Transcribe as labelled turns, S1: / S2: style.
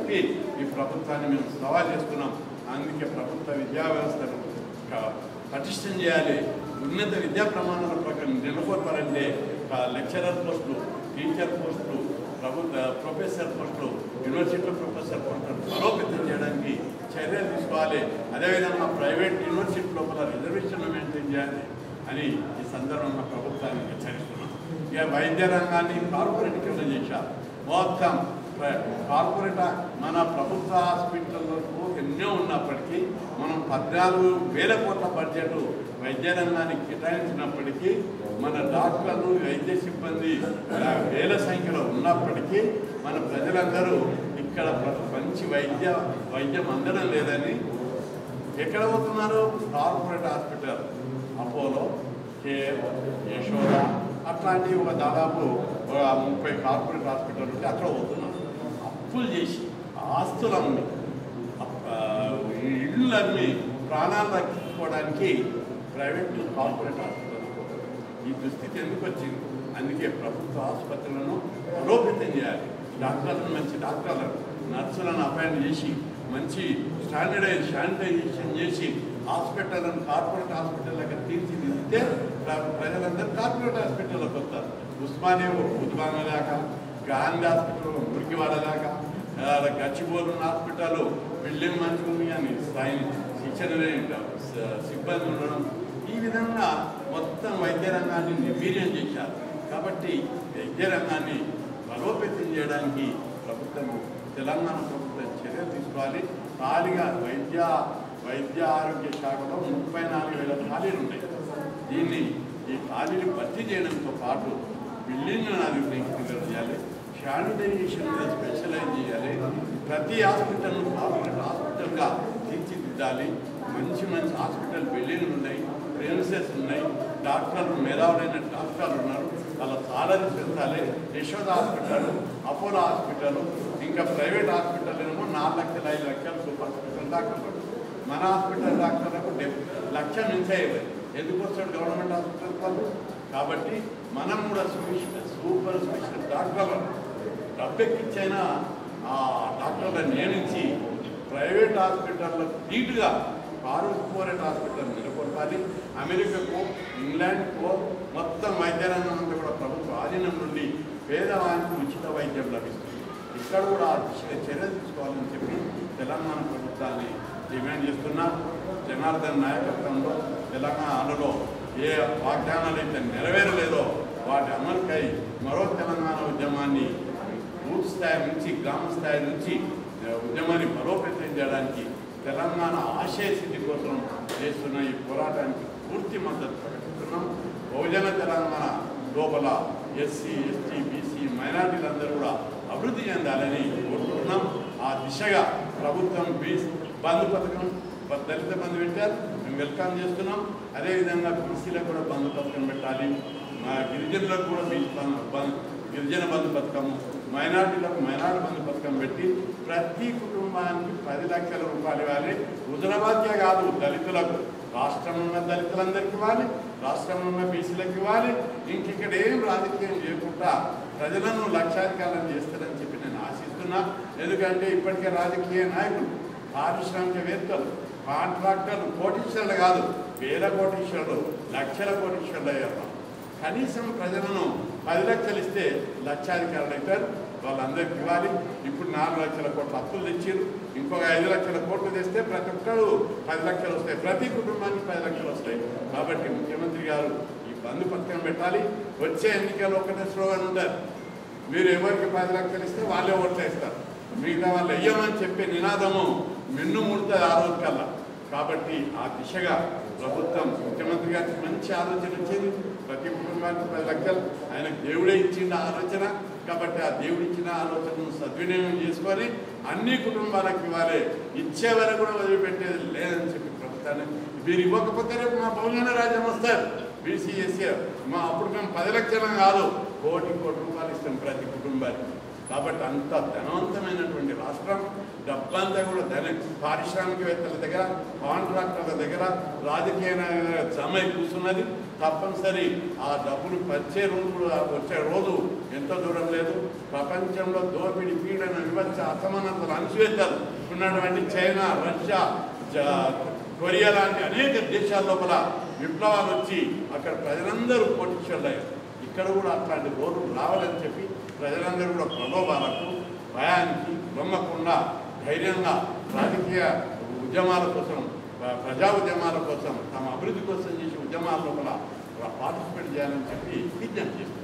S1: చెప్పి ఈ ప్రభుత్వాన్ని మేము సవాల్ చేస్తున్నాం అందుకే ప్రభుత్వ విద్యా వ్యవస్థను క- పటిష్టం చేయాలి ఉన్నత విద్యా ప్రమాణాల ప్రకారం నెలకొల్పాలంటే ఆ లెక్చరర్ పోస్టులు టీచర్ పోస్టులు ప్రభుత్వ ప్రొఫెసర్ పోస్టులు యూనివర్సిటీలో ప్రొఫెసర్ పోస్టులు బలోపేతం చేయడానికి చర్యలు తీసుకోవాలి అదేవిధంగా ప్రైవేట్ యూనివర్సిటీ లోపల రిజర్వేషన్లు మెయింటైన్ చేయాలి అని ఈ సందర్భంగా ప్రభుత్వాన్ని హెచ్చరిస్తున్నాం ఇక వైద్య రంగాన్ని కార్పొరేటీకరణ చేశారు మొత్తం ప్ర- కార్పొరేట్ మన ప్రభుత్వ హాస్పిటల్లకు ఎన్నో ఉన్నప్పటికీ మనం పద్నాలుగు వేల కోట్ల బడ్జెట్ వైద్య రంగానికి కేటాయించినప్పటికీ మన డాక్టర్లు వైద్య సిబ్బంది ఇలా వేల సంఖ్యలో ఉన్నప్పటికీ మన ప్రజలందరూ ఇక్కడ ప్ర- మంచి వైద్య వైద్యం అందడం లేదని ఎక్కడ పోతున్నారు కార్పొరేట్ హాస్పిటల్ అపోలో కేర్ యశోద అట్లాంటి ఒక దాదాపు ఒక ముప్పై కార్పొరేట్ హాస్పిటల్ ఉంటే అక్కడ పోతున్నారు అప్పులు చేసి ఆస్తులు అమ్మి ఆ, ఇళ్ళు అమ్మి ప్రాణాలు రక్షించుకోవడానికి ప్రైవేట్ కార్పొరేట్ హాస్పిటల్ ఈ దుస్థితి ఎందుకు వచ్చింది అందుకే ప్రభుత్వ ఆసుపత్రులను బలోపేతం చేయాలి డాక్టర్లను మంచి డాక్టర్లను నర్సులను అపాయింట్ చేసి మంచి స్టాండర్డైజ్ శానిటైజేషన్ చేసి హాస్పిటల్లను కార్పొరేట్ హాస్పిటల్లకు తీర్చిదిద్దితే ప్ర- ప్రజలందరూ కార్పొరేట్ హాస్పిటల్లోకి వస్తారు ఉస్మానియా ఉద్వాన దాకా గాంధీ హాస్పిటల్ మురికివాడ దాకా ఆ, గచ్చిబోలు హాస్పిటల్ బిల్డింగ్ మంచిగా ఉంది కానీ స్థాయి శిక్షణ లేని స- సిబ్బంది ఉండడం ఈ విధంగా మొత్తం వైద్య రంగాన్ని నిర్వీర్యం చేశారు కాబట్టి వైద్య రంగాన్ని బలోపేతం చేయడానికి ప్రభుత్వం తెలంగాణ ప్రభుత్వం చర్యలు తీసుకోవాలి ఖాళీగా వైద్య వైద్య ఆరోగ్య శాఖలో ముప్పై నాలుగు వేల ఖాళీలు ఉన్నాయి దీన్ని ఈ ఖాళీలు భర్తీ చేయడంతో పాటు బిల్డింగ్లను అభివృద్ధి చేయాలి శానిటైజేషన్ మీద స్పెషలైజ్ చేయాలి ప్రతి హాస్పిటల్ను కార్పొరేట్ హాస్పిటల్గా తీర్చిదిద్దాలి మంచి మంచి హాస్పిటల్ బిల్డింగ్లు ఉన్నాయి ప్రిన్సెస్ ఉన్నాయి డాక్టర్లు మేధావులైన డాక్టర్లు ఉన్నారు వాళ్ళ సాలరీ పెంచాలి యశోద హాస్పిటల్ అపోలో హాస్పిటల్ ఇంకా ప్రైవేట్ హాస్పిటల్ ఏమో నాలుగు లక్షల ఐదు లక్షలు సూపర్ హాస్పిటల్ డాక్టర్లు మన హాస్పిటల్ డాక్టర్లకు డెబ్ లక్ష మించే ఎందుకు వస్తాడు గవర్నమెంట్ హాస్పిటల్ వాళ్ళు కాబట్టి మనం కూడా స్పెషల్ సూపర్ స్పెషల్ డాక్టర్లను డబ్బెక్కిచ్చైనా ఆ డాక్టర్లను నియమించి ప్రైవేట్ హాస్పిటల్లో ధీటుగా కార్పొరేట్ హాస్పిటల్ నెలకొల్పాలి అమెరికాకు ఇంగ్లాండ్కో మొత్తం వైద్య రంగం అంతా కూడా ప్రభుత్వ ఆధీనం నుండి పేదవానికి ఉచిత వైద్యం లభిస్తుంది ఇక్కడ కూడా ఆ దిశగా చర్యలు తీసుకోవాలని చెప్పి తెలంగాణ ప్రభుత్వాన్ని డిమాండ్ చేస్తున్నా జనార్దన్ నాయకత్వంలో తెలంగాణలో ఏ వాగ్దానాలు అయితే నెరవేరలేదో వాటి అమలుకై మరో తెలంగాణ ఉద్యమాన్ని బూత్ స్థాయి నుంచి గ్రామ స్థాయి నుంచి ఆ, ఉద్యమాన్ని బలోపేతం చేయడానికి తెలంగాణ ఆశయ స్థితి కోసం చేస్తున్న ఈ పోరాటానికి పూర్తి మద్దతు ప్రకటిస్తున్నాం బహుజన తెలంగాణ లోపల ఎస్సీ ఎస్టీ బీసీ మైనార్టీలందరూ కూడా అభివృద్ధి చెందాలని కోరుకుంటున్నాం ఆ దిశగా ప్రభుత్వం బీస్ బంధు పథకం ప- దళిత బంధు పెట్టారు మేము వెల్కమ్ చేస్తున్నాం అదేవిధంగా బీసీలకు కూడా బంధు పథకం పెట్టాలి మా గిరిజనులకు కూడా బీసీ బంధు బంధు గిరిజన బంధు పథకము మైనార్టీలకు మైనార్టీ బంధు పథకం పెట్టి ప్రతి కుటుంబానికి పది లక్షల రూపాయలు ఇవ్వాలి హుజరాబాద్కే కాదు దళితులకు రాష్ట్రంలో ఉన్న దళితులందరికీ ఇవ్వాలి రాష్ట్రంలో ఉన్న బీసీలకు ఇవ్వాలి ఇంక ఇక్కడ ఏం రాజకీయం చేయకుండా ప్రజలను లక్షాధికారం చేస్తారని చెప్పి నేను ఆశిస్తున్నా ఎందుకంటే ఇప్పటికే రాజకీయ నాయకులు పారిశ్రామికవేత్తలు కాంట్రాక్టర్లు కోటీశ్వరులు కాదు వేల కోటీశ్వరులు లక్షల కోటీశ్వరులు అయ్యారు కనీసం ప్రజలను పది లక్షలు ఇస్తే లక్షాధికారులు అవుతారు వాళ్ళందరికీ ఇవ్వాలి ఇప్పుడు నాలుగు లక్షల కోట్ల అప్పులు తెచ్చారు ఇంకొక ఐదు లక్షల కోట్లు తెస్తే ప్రతి ఒక్కరు పది లక్షలు వస్తాయి ప్రతి కుటుంబానికి పది లక్షలు వస్తాయి కాబట్టి ముఖ్యమంత్రి గారు ఈ బంధు పథకం పెట్టాలి వచ్చే ఎన్నికల్లో ఒకటే స్లోగన్ ఉంటారు మీరు ఎవరికి పది లక్షలు ఇస్తే వాళ్ళే ఓట్లు వేస్తారు మిగతా వాళ్ళు వెయ్యమని చెప్పే నినాదము మిన్ను ముడుతుంది ఆ రోజు కల్లా కాబట్టి ఆ దిశగా ప్రభుత్వం ముఖ్యమంత్రి గారికి మంచి ఆలోచన వచ్చింది ప్రతి కుటుంబానికి పది లక్షలు ఆయనకు దేవుడే ఇచ్చింది ఆ ఆలోచన కాబట్టి ఆ దేవుడు ఇచ్చిన ఆలోచనను సద్వినియోగం చేసుకొని అన్ని కుటుంబాలకు ఇవ్వాలి ఇచ్చే వరకు కూడా వదిలిపెట్టేది లేదని చెప్పి ప్రభుత్వాన్ని మీరు ఇవ్వకపోతే రేపు మా బహుజన రాజ్యం వస్తారు బీసీ ఎస్సీ మా అప్పుడు మేము పది లక్షలం కాదు కోటి కోటి రూపాయలు ఇస్తాం ప్రతి కుటుంబానికి కాబట్టి అంత ధనవంతమైనటువంటి రాష్ట్రం డబ్బంతా కూడా ధన పారిశ్రామికవేత్తల దగ్గర కాంట్రాక్టర్ల దగ్గర రాజకీయ నాయకుల జమ అయి కూర్చున్నది తప్పనిసరి ఆ డబ్బులు వచ్చే రోజు వచ్చే రోజు ఎంతో దూరం లేదు ప్రపంచంలో దోపిడి పీడన వివచ్చ అసమానతలు అణచివేతలు ఉన్నటువంటి చైనా రష్యా జ- కొరియా లాంటి అనేక దేశాల లోపల విప్లవాలు వచ్చి అక్కడ ప్రజలందరూ పోటీషన్లయ్యారు ఇక్కడ కూడా అట్లాంటి రోజులు రావాలని చెప్పి ప్రజలందరూ కూడా ప్రలోభాలకు భయానికి లొంగకుండా ధైర్యంగా రాజకీయ ఉద్యమాల కోసం ప్ర- ప్రజా ఉద్యమాల కోసం తమ అభివృద్ధి కోసం చేసే ఉద్యమాల లోపల పార్టిసిపేట్ చేయాలని చెప్పి విజ్ఞప్తి చేస్తారు